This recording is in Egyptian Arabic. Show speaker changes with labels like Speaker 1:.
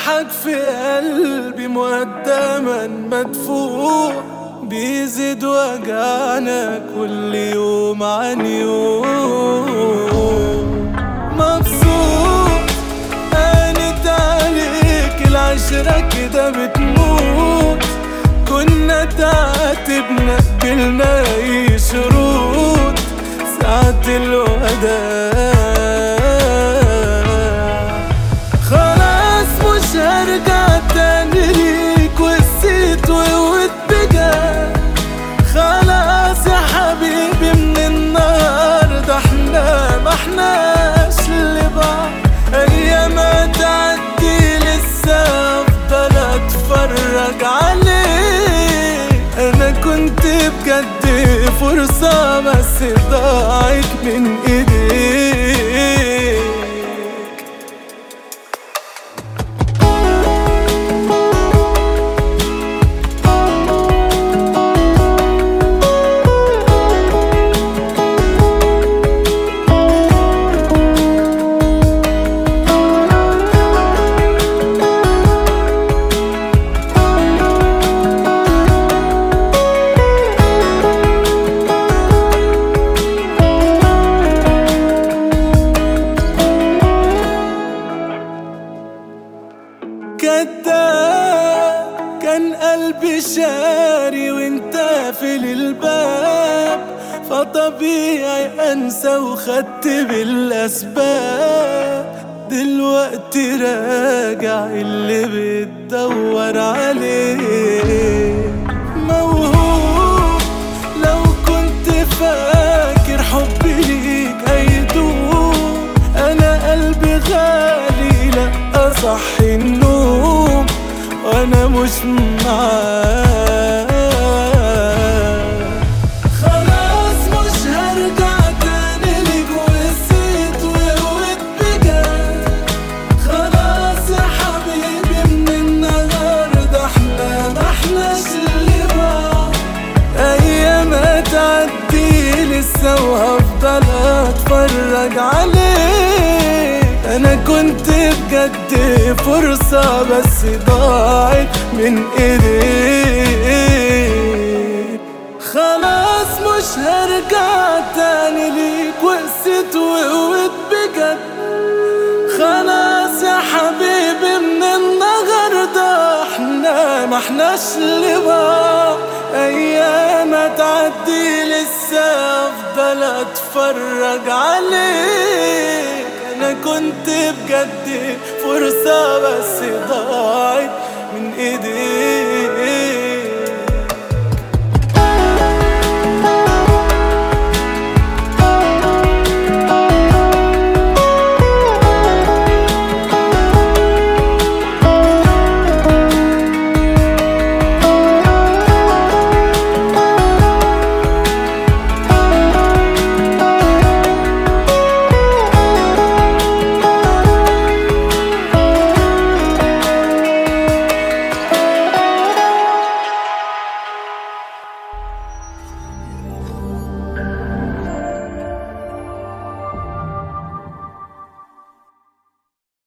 Speaker 1: جرحك في قلبي مقدما مدفوع بيزيد وجعنا كل يوم عن يوم مبسوط هانت عليك العشرة كده بتموت كنا تعاتبنا جبنا اي شروط ساعة الوداع خلاص مش هرجع تاني ليك وقسيت وقوت بجد خلاص يا حبيبي من النهاردة احنا ما احناش لبعض ايام تعدي لسه افضل اتفرج عليك انا كنت بجد فرصة بس ضاعت من ايديك كداب كان قلبي شاري وانت قافل الباب فطبيعي انسى وخدت بالاسباب دلوقتي راجع اللي بتدور عليه موهوب لو كنت فاكر حبي ليك هيدوم انا قلبي غالي لا اصحي النوم وانا مش معاك خلاص مش هرجع تاني ليك وقسيت وقوت بجد خلاص يا حبيبي من النهارده احنا ما احناش لبعض ايام تعدي لسه وهفضل اتفرج عليك انا كنت بجد فرصة بس ضاعت من ايديك خلاص مش هرجع تاني ليك وقست وقوت بجد خلاص يا حبيبي من النهاردة احنا ما احناش لبعض ايام تعدي لسه افضل اتفرج عليك انا كنت بجد فرصة بس ضاعت من ايديك